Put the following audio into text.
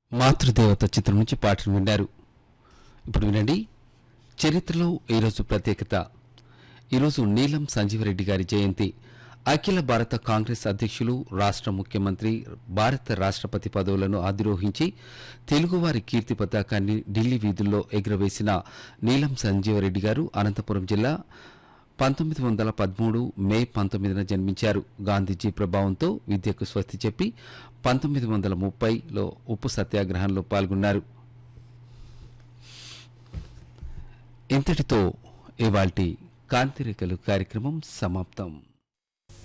మాతృదేవత చిత్రం నుంచి పాటను విన్నారు ఇప్పుడు వినండి చరిత్రలో ఈరోజు ప్రత్యేకత ఈరోజు నీలం సంజీవరెడ్డి గారి జయంతి అఖిల భారత కాంగ్రెస్ అధ్యక్షులు రాష్ట్ర ముఖ్యమంత్రి భారత రాష్ట్రపతి పదవులను అధిరోహించి తెలుగువారి కీర్తి పతాకాన్ని ఢిల్లీ వీధుల్లో ఎగురవేసిన నీలం సంజీవరెడ్డి గారు అనంతపురం జిల్లా పంతొమ్మిది వందల పదమూడు మే పంతొమ్మిదిన జన్మించారు గాంధీజీ ప్రభావంతో విద్యకు స్వస్తి చెప్పి పంతొమ్మిది వందల ముప్పైలో ఉప్పు సత్యాగ్రహంలో పాల్గొన్నారు ఇంతటితో ఇవాల్టి కాంతిరేఖలు కార్యక్రమం సమాప్తం